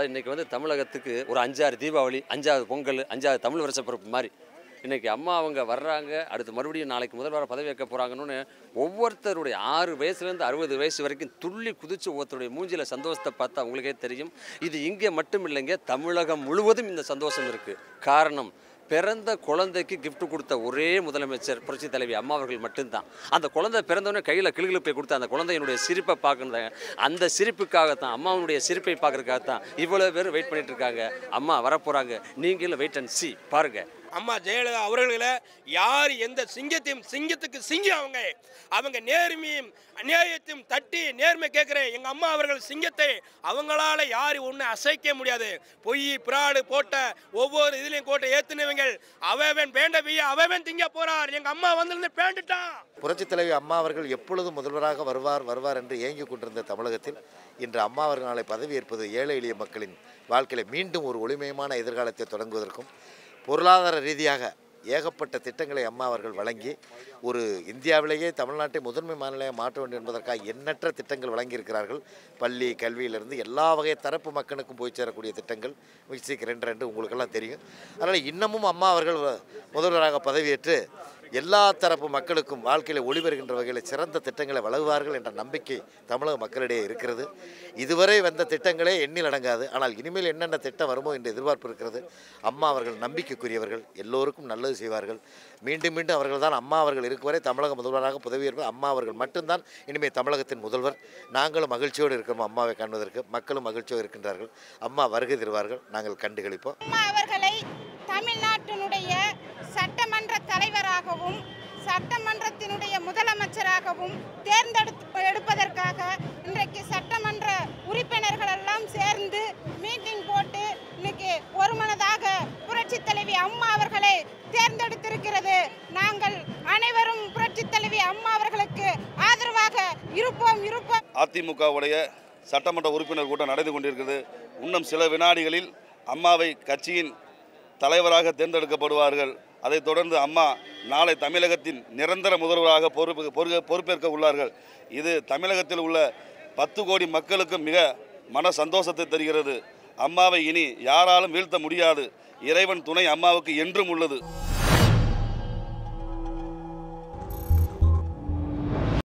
அதாவது இன்னைக்கு வந்து தமிழகத்துக்கு ஒரு அஞ்சாறு தீபாவளி அஞ்சாவது பொங்கல் அஞ்சாவது தமிழ் வருஷப்பிறப்பு மாதிரி இன்னைக்கு அம்மா அவங்க வர்றாங்க அடுத்து மறுபடியும் நாளைக்கு முதல்வராக பதவி வைக்க போகிறாங்கன்னு ஒவ்வொருத்தருடைய ஆறு வயசுலேருந்து அறுபது வயசு வரைக்கும் துள்ளி குதிச்சு ஒவ்வொருத்தருடைய மூஞ்சில சந்தோஷத்தை பார்த்தா உங்களுக்கே தெரியும் இது இங்கே மட்டும் இல்லைங்க தமிழகம் முழுவதும் இந்த சந்தோஷம் இருக்குது காரணம் பிறந்த குழந்தைக்கு gift கொடுத்த ஒரே முதலமைச்சர் புரட்சி தலைவி அம்மா அவர்கள் மட்டும்தான் அந்த குழந்தை பிறந்தவொடனே கையில் கிளுகிழுப்பை கொடுத்த அந்த குழந்தையினுடைய சிரிப்பை பார்க்கணும் அந்த சிரிப்புக்காகத்தான் அம்மாவுடைய சிரிப்பை பார்க்கறதுக்காகத்தான் இவ்வளோ பேர் வெயிட் பண்ணிட்டு இருக்காங்க அம்மா வரப்போகிறாங்க நீங்களும் வெயிட் அண்ட் சி பாருங்கள் அம்மா ஜெயலலிதா அவர்களை யார் எந்த சிங்கத்தையும் சிங்கத்துக்கு சிங்கம் அவங்க அவங்க நேர்மையும் அநியாயத்தையும் தட்டி நேர்மை கேட்குறேன் எங்கள் அம்மா அவர்கள் சிங்கத்தை அவங்களால யார் ஒன்று அசைக்க முடியாது பொய் பிராடு போட்ட ஒவ்வொரு இதுலையும் கோட்டை ஏத்துனவங்க அவன் வேண்ட பெய்ய அவன் திங்க போறார் எங்கள் அம்மா வந்து பேண்டுட்டான் புரட்சித் தலைவி அம்மா அவர்கள் எப்பொழுது முதல்வராக வருவார் வருவார் என்று ஏங்கிக் கொண்டிருந்த தமிழகத்தில் இன்று அம்மா அவர்கள் நாளை பதவியேற்பது ஏழை எளிய மக்களின் வாழ்க்கையில் மீண்டும் ஒரு ஒளிமயமான எதிர்காலத்தை தொடங்குவதற்கும் பொருளாதார ரீதியாக ஏகப்பட்ட திட்டங்களை அம்மா அவர்கள் வழங்கி ஒரு இந்தியாவிலேயே தமிழ்நாட்டை முதன்மை மாநிலையாக மாற்ற வேண்டும் என்பதற்காக எண்ணற்ற திட்டங்கள் வழங்கியிருக்கிறார்கள் பள்ளி கல்வியிலிருந்து எல்லா வகை தரப்பு மக்களுக்கும் போய் சேரக்கூடிய திட்டங்கள் மிக்சிக்கு ரெண்டு ரெண்டு உங்களுக்கெல்லாம் தெரியும் அதனால் இன்னமும் அம்மா அவர்கள் முதல்வராக பதவியேற்று எல்லா தரப்பு மக்களுக்கும் வாழ்க்கையில் ஒளிபெறுகின்ற வகையில் சிறந்த திட்டங்களை வழங்குவார்கள் என்ற நம்பிக்கை தமிழக மக்களிடையே இருக்கிறது இதுவரை வந்த திட்டங்களே எண்ணில் அடங்காது ஆனால் இனிமேல் என்னென்ன திட்டம் வருமோ என்று எதிர்பார்ப்பு இருக்கிறது அம்மா அவர்கள் நம்பிக்கைக்குரியவர்கள் எல்லோருக்கும் நல்லது செய்வார்கள் மீண்டும் மீண்டும் அவர்கள் தான் அம்மா அவர்கள் இருக்கும் வரை தமிழக முதல்வராக பதவியேற்பது அம்மா அவர்கள் மட்டும்தான் இனிமேல் தமிழகத்தின் முதல்வர் நாங்களும் மகிழ்ச்சியோடு இருக்கிறோம் அம்மாவை காண்பதற்கு மக்களும் மகிழ்ச்சியோடு இருக்கின்றார்கள் அம்மா வருகை தருவார்கள் நாங்கள் கண்டுகளிப்போம் அம்மா அவர்களை தமிழ்நாட்டினுடைய சட்டமன்ற தலைவராகவும் சட்டமன்றத்தினுடைய முதலமைச்சராகவும் தேர்ந்தெடுத்து எடுப்பதற்காக இன்றைக்கு சட்டமன்ற உறுப்பினர்கள் எல்லாம் சேர்ந்து மீட்டிங் போட்டு இன்னைக்கு ஒருமனதாக புரட்சி தலைவி அம்மா அவர்களை தேர்ந்தெடுத்திருக்கிறது நாங்கள் அனைவரும் புரட்சி தலைவி அம்மா அவர்களுக்கு ஆதரவாக இருப்போம் இருப்போம் அதிமுகவுடைய சட்டமன்ற உறுப்பினர் கூட்டம் நடந்து கொண்டிருக்கிறது இன்னும் சில வினாடிகளில் அம்மாவை கட்சியின் தலைவராக தேர்ந்தெடுக்கப்படுவார்கள் அதைத் தொடர்ந்து அம்மா நாளை தமிழகத்தின் நிரந்தர முதல்வராக பொறுப்பு பொறுக்க- பொறுப்பேற்க உள்ளார்கள் இது தமிழகத்தில் உள்ள பத்து கோடி மக்களுக்கு மிக மன சந்தோஷத்தை தருகிறது அம்மாவை இனி யாராலும் வீழ்த்த முடியாது இறைவன் துணை அம்மாவுக்கு என்றும் உள்ளது